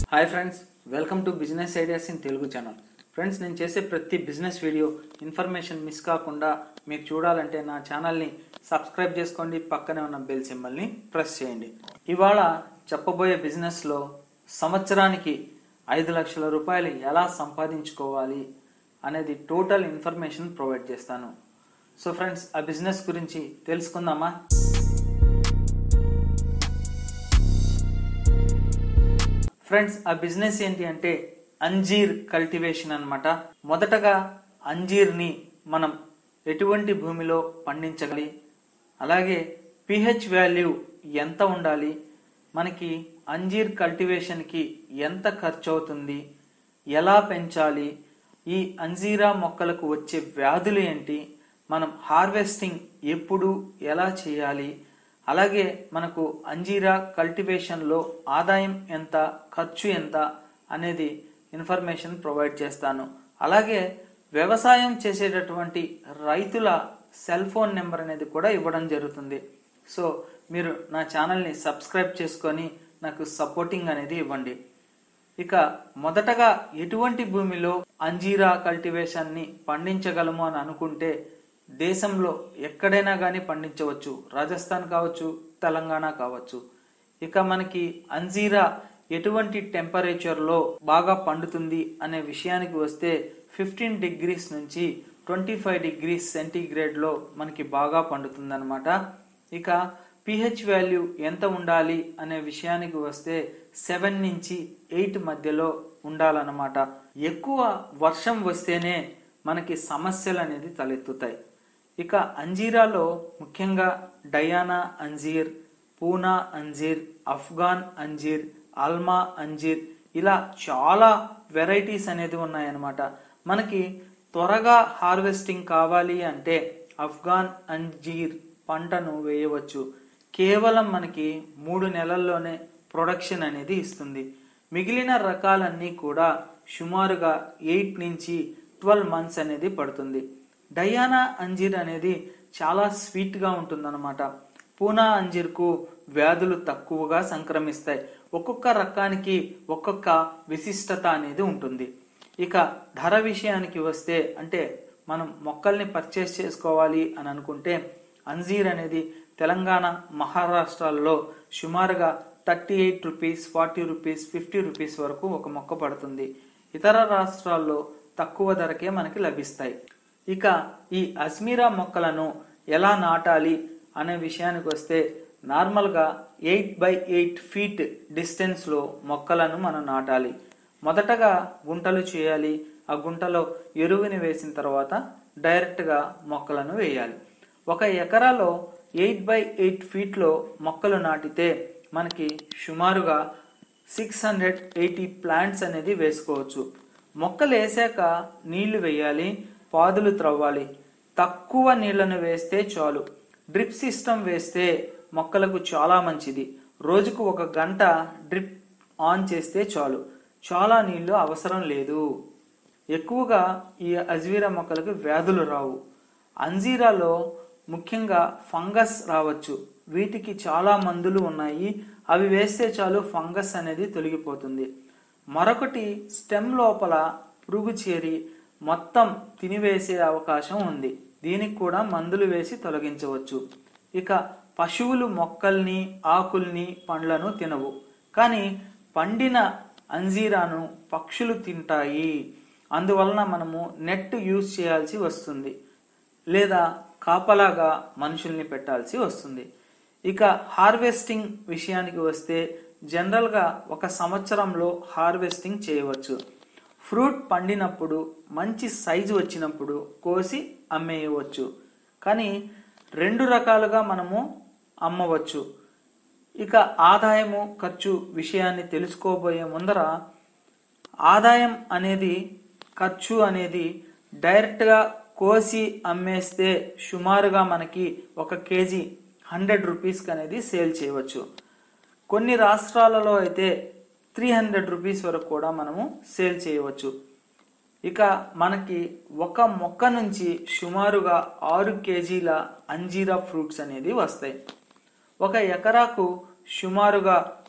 hi friends welcome to business ideas in Telugu channel friends నేను చేసే ప్రతి బిజినెస్ వీడియో ఇన్ఫర్మేషన్ మిస్ కాకుండా మీరు చూడాలంటే నా ఛానల్ని సబ్స్క్రైబ్ చేసుకోండి పక్కనే ఉన్న బెల్ సింబల్ని ప్రెస్ చేయండి ఇవాళ చెప్పబోయే బిజినెస్లో సంవత్సరానికి ఐదు లక్షల రూపాయలు ఎలా సంపాదించుకోవాలి అనేది టోటల్ ఇన్ఫర్మేషన్ ప్రొవైడ్ చేస్తాను సో ఫ్రెండ్స్ ఆ బిజినెస్ గురించి తెలుసుకుందామా ఫ్రెండ్స్ ఆ బిజినెస్ ఏంటి అంటే అంజీర్ కల్టివేషన్ అన్నమాట మొదటగా అంజీర్ని మనం ఎటువంటి భూమిలో పండించగలి అలాగే పిహెచ్ వాల్యూ ఎంత ఉండాలి మనకి అంజీర్ కల్టివేషన్కి ఎంత ఖర్చు అవుతుంది ఎలా పెంచాలి ఈ అంజీరా మొక్కలకు వచ్చే వ్యాధులు ఏంటి మనం హార్వెస్టింగ్ ఎప్పుడు ఎలా చేయాలి అలాగే మనకు అంజీరా కల్టివేషన్లో ఆదాయం ఎంత ఖర్చు ఎంత అనేది ఇన్ఫర్మేషన్ ప్రొవైడ్ చేస్తాను అలాగే వ్యవసాయం చేసేటటువంటి రైతుల సెల్ ఫోన్ నెంబర్ అనేది కూడా ఇవ్వడం జరుగుతుంది సో మీరు నా ఛానల్ని సబ్స్క్రైబ్ చేసుకొని నాకు సపోర్టింగ్ అనేది ఇవ్వండి ఇక మొదటగా ఎటువంటి భూమిలో అంజీరా కల్టివేషన్ని పండించగలము అని అనుకుంటే దేశంలో ఎక్కడైనా కానీ పండించవచ్చు రాజస్థాన్ కావచ్చు తెలంగాణ కావచ్చు ఇక మనకి అంజీరా ఎటువంటి టెంపరేచర్లో బాగా పండుతుంది అనే విషయానికి వస్తే ఫిఫ్టీన్ డిగ్రీస్ నుంచి ట్వంటీ ఫైవ్ డిగ్రీస్ సెంటీగ్రేడ్లో మనకి బాగా పండుతుంది అనమాట ఇక పిహెచ్ వాల్యూ ఎంత ఉండాలి అనే విషయానికి వస్తే సెవెన్ నుంచి ఎయిట్ మధ్యలో ఉండాలన్నమాట ఎక్కువ వర్షం వస్తేనే మనకి సమస్యలు అనేది తలెత్తుతాయి ఇక అంజీరాలో ముఖ్యంగా డయానా అంజీర్ పూనా అంజీర్ అఫ్ఘాన్ అంజీర్ అల్మా అంజీర్ ఇలా చాలా వెరైటీస్ అనేది ఉన్నాయన్నమాట మనకి త్వరగా హార్వెస్టింగ్ కావాలి అంటే అఫ్ఘాన్ అంజీర్ పంటను వేయవచ్చు కేవలం మనకి మూడు నెలల్లోనే ప్రొడక్షన్ అనేది ఇస్తుంది మిగిలిన రకాలన్నీ కూడా సుమారుగా ఎయిట్ నుంచి ట్వెల్వ్ మంత్స్ అనేది పడుతుంది డయానా అంజీర్ అనేది చాలా స్వీట్గా ఉంటుందన్నమాట పూనా అంజీర్కు వ్యాధులు తక్కువగా సంక్రమిస్తాయి ఒక్కొక్క రకానికి ఒక్కొక్క విశిష్టత అనేది ఉంటుంది ఇక ధర విషయానికి వస్తే అంటే మనం మొక్కల్ని పర్చేస్ చేసుకోవాలి అని అనుకుంటే అంజీర్ అనేది తెలంగాణ మహారాష్ట్రాల్లో సుమారుగా thirty eight rupees forty rupees fifty rupees వరకు ఒక మొక్క పడుతుంది ఇతర రాష్ట్రాల్లో తక్కువ ధరకే మనకి లభిస్తాయి ఇక ఈ అజ్మీరా మొక్కలను ఎలా నాటాలి అనే విషయానికి వస్తే నార్మల్గా ఎయిట్ బై ఎయిట్ ఫీట్ డిస్టెన్స్లో మొక్కలను మనం నాటాలి మొదటగా గుంటలు చేయాలి ఆ గుంటలో ఎరువుని వేసిన తర్వాత డైరెక్ట్గా మొక్కలను వేయాలి ఒక ఎకరాలో ఎయిట్ బై ఎయిట్ ఫీట్లో మొక్కలు నాటితే మనకి సుమారుగా సిక్స్ హండ్రెడ్ ఎయిటీ ప్లాంట్స్ అనేది వేసుకోవచ్చు మొక్కలు వేసాక నీళ్లు వేయాలి పాదులు త్రవ్వాలి తక్కువ నీళ్లను వేస్తే చాలు డ్రిప్ సిస్టమ్ వేస్తే మొక్కలకు చాలా మంచిది రోజుకు ఒక గంట డ్రిప్ ఆన్ చేస్తే చాలు చాలా నీళ్లు అవసరం లేదు ఎక్కువగా ఈ అజ్వీరా మొక్కలకు వ్యాధులు రావు అంజీరాలో ముఖ్యంగా ఫంగస్ రావచ్చు వీటికి చాలా మందులు ఉన్నాయి అవి వేస్తే చాలు ఫంగస్ అనేది తొలగిపోతుంది మరొకటి స్టెమ్ లోపల పురుగు చేరి మొత్తం తినివేసే అవకాశం ఉంది దీనికి కూడా మందులు వేసి తొలగించవచ్చు ఇక పశువులు మొక్కల్ని ఆకుల్ని పండ్లను తినవు కానీ పండిన అంజీరాను పక్షులు తింటాయి అందువలన మనము నెట్ యూజ్ చేయాల్సి వస్తుంది లేదా కాపలాగా మనుషుల్ని పెట్టాల్సి వస్తుంది ఇక హార్వెస్టింగ్ విషయానికి వస్తే జనరల్గా ఒక సంవత్సరంలో హార్వెస్టింగ్ చేయవచ్చు ఫ్రూట్ పండినప్పుడు మంచి సైజు వచ్చినప్పుడు కోసి అమ్మేయవచ్చు కానీ రెండు రకాలుగా మనము అమ్మవచ్చు ఇక ఆదాయము ఖర్చు విషయాన్ని తెలుసుకోబోయే ముందర ఆదాయం అనేది ఖర్చు అనేది డైరెక్ట్గా కోసి అమ్మేస్తే సుమారుగా మనకి ఒక కేజీ హండ్రెడ్ రూపీస్కి అనేది సేల్ చేయవచ్చు కొన్ని రాష్ట్రాలలో అయితే త్రీ హండ్రెడ్ రూపీస్ వరకు కూడా మనము సేల్ చేయవచ్చు ఇక మనకి ఒక మొక్క నుంచి సుమారుగా ఆరు కేజీల అంజీరా ఫ్రూట్స్ అనేది వస్తాయి ఒక ఎకరాకు సుమారుగా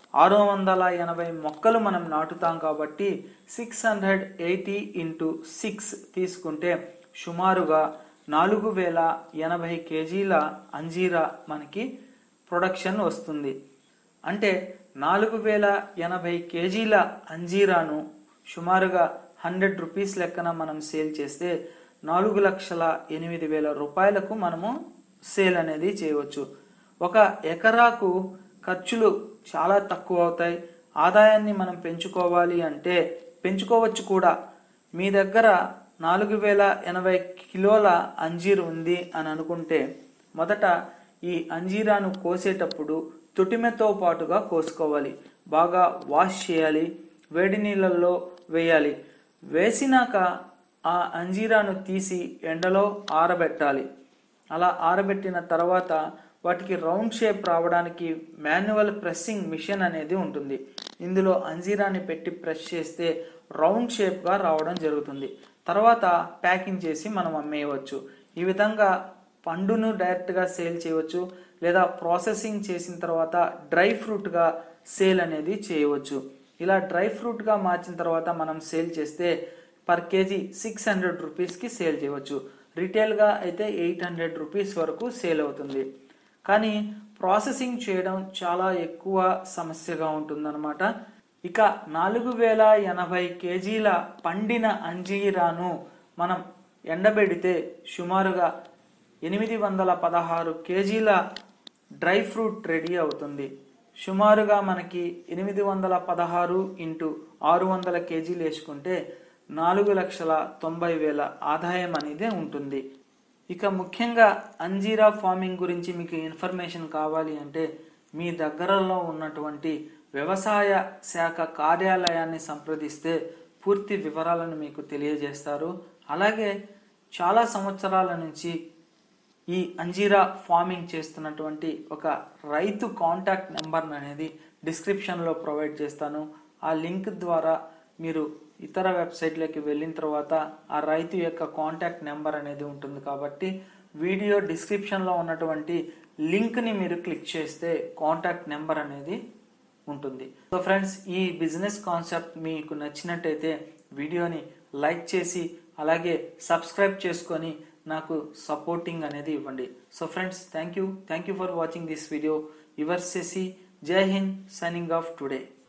ఆరు వందల ఎనభై మొక్కలు మనం నాటుతాం కాబట్టి six hundred eighty into six తీసుకుంటే సుమారుగా నాలుగు వేల ఎనభై కేజీల అంజీరా మనకి ప్రొడక్షన్ వస్తుంది అంటే నాలుగు వేల ఎనభై కేజీల అంజీరాను సుమారుగా హండ్రెడ్ రూపీస్ లెక్కన మనం సేల్ చేస్తే నాలుగు లక్షల ఎనిమిది వేల రూపాయలకు మనము సేల్ అనేది చేయవచ్చు ఒక ఎకరాకు ఖర్చులు చాలా తక్కువ అవుతాయి ఆదాయాన్ని మనం పెంచుకోవాలి అంటే పెంచుకోవచ్చు కూడా మీ దగ్గర నాలుగు వేల ఎనభై కిలోల అంజీర్ ఉంది అని అనుకుంటే మొదట ఈ అంజీరాను కోసేటప్పుడు తొటిమెతో పాటుగా కోసుకోవాలి బాగా వాష్ చేయాలి వేడి నీళ్ళల్లో వేయాలి వేసినాక ఆ అంజీరాను తీసి ఎండలో ఆరబెట్టాలి అలా ఆరబెట్టిన తర్వాత వాటికి రౌండ్ షేప్ రావడానికి మాన్యువల్ ప్రెస్సింగ్ మిషన్ అనేది ఉంటుంది ఇందులో అంజీరాన్ని పెట్టి ప్రెస్ చేస్తే రౌండ్ షేప్గా రావడం జరుగుతుంది తర్వాత ప్యాకింగ్ చేసి మనం అమ్మేయవచ్చు ఈ విధంగా పండును డైరెక్ట్గా సేల్ చేయవచ్చు లేదా ప్రాసెసింగ్ చేసిన తర్వాత డ్రై ఫ్రూట్గా సేల్ అనేది చేయవచ్చు ఇలా డ్రై ఫ్రూట్గా మార్చిన తర్వాత మనం సేల్ చేస్తే పర్ కేజీ సిక్స్ హండ్రెడ్ రూపీస్కి సేల్ చేయవచ్చు రీటైల్గా అయితే ఎయిట్ హండ్రెడ్ రూపీస్ వరకు సేల్ అవుతుంది కానీ ప్రాసెసింగ్ చేయడం చాలా ఎక్కువ సమస్యగా ఉంటుందన్నమాట ఇక నాలుగు వేల ఎనభై కేజీల పండిన అంజీరాను మనం ఎండబెడితే సుమారుగా ఎనిమిది వందల పదహారు కేజీల డ్రై ఫ్రూట్ రెడీ అవుతుంది సుమారుగా మనకి ఎనిమిది వందల పదహారు ఇంటూ ఆరు వందల కేజీలు వేసుకుంటే నాలుగు లక్షల తొంభై వేల ఆదాయం అనేది ఉంటుంది ఇక ముఖ్యంగా అంజీరా ఫార్మింగ్ గురించి మీకు ఇన్ఫర్మేషన్ కావాలి అంటే మీ దగ్గరలో ఉన్నటువంటి వ్యవసాయ శాఖ కార్యాలయాన్ని సంప్రదిస్తే పూర్తి వివరాలను మీకు తెలియజేస్తారు అలాగే చాలా సంవత్సరాల నుంచి ఈ అంజీరా ఫార్మింగ్ చేస్తున్నటువంటి ఒక రైతు కాంటాక్ట్ నెంబర్ అనేది డిస్క్రిప్షన్లో ప్రొవైడ్ చేస్తాను ఆ లింక్ ద్వారా మీరు ఇతర వెబ్సైట్లోకి వెళ్ళిన తర్వాత ఆ రైతు యొక్క కాంటాక్ట్ నెంబర్ అనేది ఉంటుంది కాబట్టి వీడియో డిస్క్రిప్షన్లో ఉన్నటువంటి లింక్ని మీరు క్లిక్ చేస్తే కాంటాక్ట్ నెంబర్ అనేది ఉంటుంది సో ఫ్రెండ్స్ ఈ బిజినెస్ కాన్సెప్ట్ మీకు నచ్చినట్టయితే వీడియోని లైక్ చేసి అలాగే సబ్స్క్రైబ్ చేసుకొని నాకు సపోర్టింగ్ అనేది ఇవ్వండి so friends thank you thank you for watching this video your సెసి Jai Hind signing off today